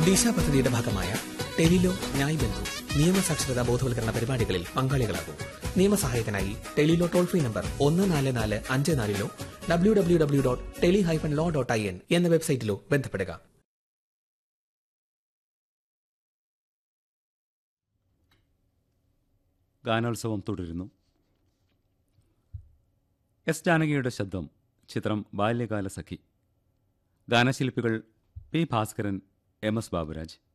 ദിശ പദ്ധതിയുടെ ഭാഗമായ ടെലിലോ ന്യായ് ബന്ധു നിയമസാക്ഷരതാ ബോധവൽക്കരണ പരിപാടികളിൽ പങ്കാളികളാകും നിയമസഹായത്തിനായി ടെലിലോ ടോൾ ഫ്രീ നമ്പർ ഒന്ന് നാല് നാല് അഞ്ച് നാലിലോ W W W dot tele hyphen law dot I N എന്ന വെബ്സൈറ്റിലോ ബന്ധപ്പെടുക ഗാനോത്സവം തുടരുന്നു എസ് ജാനകിയുടെ ശബ്ദം ചിത്രം ബാല്യകാല സഖി ഗാനശില്പികൾ P Bhaskaran M S Baburaj